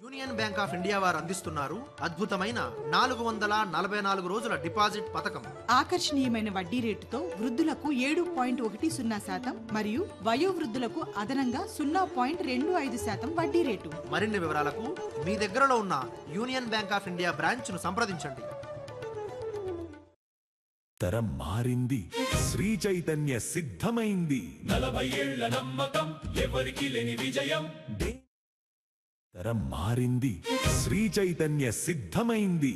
union Bank of India వారు అందిస్తున్నారు అద్భుతమైన నాలుగు వందల నలభై నాలుగు రోజుల డిపాజిట్ పథకం ఆకర్షణీయమైన వడ్డీ రేటుతో వృద్ధులకు ఏడు పాయింట్ ఒకటి సున్నా శాతం మరియు వయోవృద్ధులకు అదనంగా సున్నా పాయింట్ రెండు ఐదు శాతం వడ్డీ రేటు మరిన్ని వివరాలకు మీ దగ్గరలో ఉన్న యూనియన్ బ్యాంక్ ఆఫ్ ఇండియా బ్రాంచ్ను సంప్రదించండి తరం మారింది శ్రీ చైతన్య సిద్ధమైంది నలభై ఏళ్ల నమ్మకం ఎవరికి లేని విజయం తరం మారింది శ్రీ చైతన్య సిద్ధమైంది